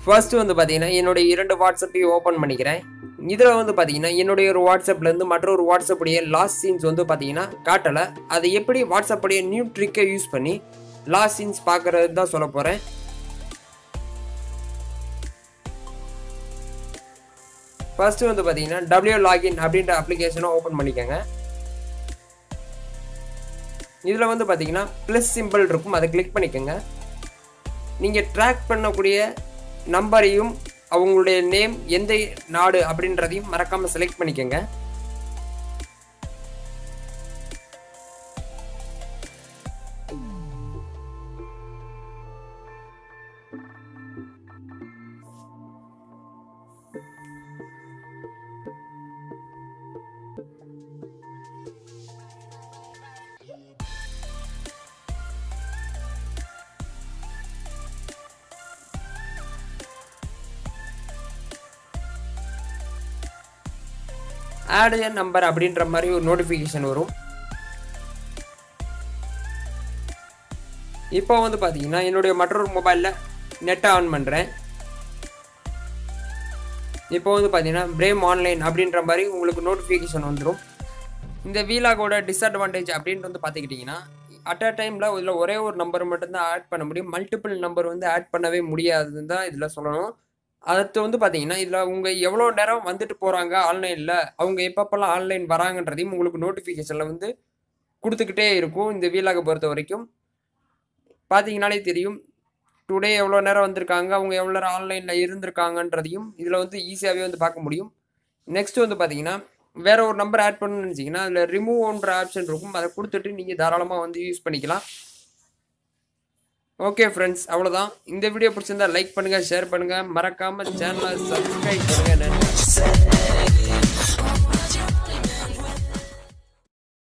first வந்து பார்த்தீங்கன்னா என்னுடைய இரண்டு வாட்ஸ்அப்பையும் ஓப்பன் பண்ணிக்கிறேன் இதில் வந்து பார்த்தீங்கன்னா என்னுடைய ஒரு வாட்ஸ்அப்லேருந்து மற்றொரு வாட்ஸ்அப்புடைய லாஸ்ட் சீன்ஸ் வந்து பார்த்தீங்கன்னா காட்டலை அதை எப்படி வாட்ஸ்அப்புடைய நியூ ட்ரிக்கை யூஸ் பண்ணி லாஸ்ட் சீன்ஸ் பார்க்குறது தான் சொல்ல போகிறேன் ஃபர்ஸ்ட் வந்து பார்த்தீங்கன்னா டபிள்யூ லாகின் அப்படின்ற அப்ளிகேஷனை ஓப்பன் பண்ணிக்கோங்க இதில் வந்து பார்த்தீங்கன்னா ப்ளஸ் சிம்பிள் இருக்கும் அதை கிளிக் பண்ணிக்கோங்க நீங்கள் ட்ராக் பண்ணக்கூடிய நம்பரையும் அவங்களுடைய நேம் எந்த நாடு அப்படின்றதையும் மறக்காமல் செலக்ட் பண்ணிக்கோங்க ஆட் எ நம்பர் அப்படின்ற மாதிரி ஒரு நோட்டிஃபிகேஷன் வரும் இப்போ வந்து பார்த்தீங்கன்னா என்னுடைய மற்றொரு மொபைலில் நெட்டை ஆன் பண்ணுறேன் இப்போ வந்து பார்த்தீங்கன்னா பிரேம் ஆன்லைன் அப்படின்ற மாதிரி உங்களுக்கு நோட்டிஃபிகேஷன் வந்துடும் இந்த வீலாகோட டிஸ்அட்வான்டேஜ் அப்படின்ட்டு வந்து பார்த்துக்கிட்டிங்கன்னா அட் அ டைமில் இதில் ஒரே ஒரு நம்பர் மட்டும்தான் ஆட் பண்ண முடியும் மல்டிபிள் நம்பர் வந்து ஆட் பண்ணவே முடியாதுன்னு தான் இதில் சொல்லணும் அடுத்து வந்து பார்த்தீங்கன்னா இதில் உங்கள் எவ்வளோ நேரம் வந்துட்டு போகிறாங்க ஆன்லைனில் அவங்க எப்பப்பெல்லாம் ஆன்லைன் வராங்கன்றதையும் உங்களுக்கு நோட்டிஃபிகேஷனில் வந்து கொடுத்துக்கிட்டே இருக்கும் இந்த வீலாக பொறுத்த வரைக்கும் பார்த்தீங்கனாலே தெரியும் டுடே எவ்வளோ நேரம் வந்திருக்காங்க அவங்க எவ்வளோ நேரம் ஆன்லைனில் இருந்திருக்காங்கன்றதையும் இதில் வந்து ஈஸியாகவே வந்து பார்க்க முடியும் நெக்ஸ்ட் வந்து பார்த்தீங்கன்னா வேற ஒரு நம்பர் ஆட் பண்ணணும்னு நினச்சிங்கன்னா அதில் ரிமூவ்ன்ற ஆப்ஷன் இருக்கும் அதை கொடுத்துட்டு நீங்கள் தாராளமாக வந்து யூஸ் பண்ணிக்கலாம் ஓகே ஃப்ரெண்ட்ஸ் அவ்வளோதான் இந்த வீடியோ பிடிச்சிருந்தா லைக் பண்ணுங்கள் ஷேர் பண்ணுங்கள் மறக்காமல் சேனலை சப்ஸ்கிரைப் பண்ணுங்கள் நன்றி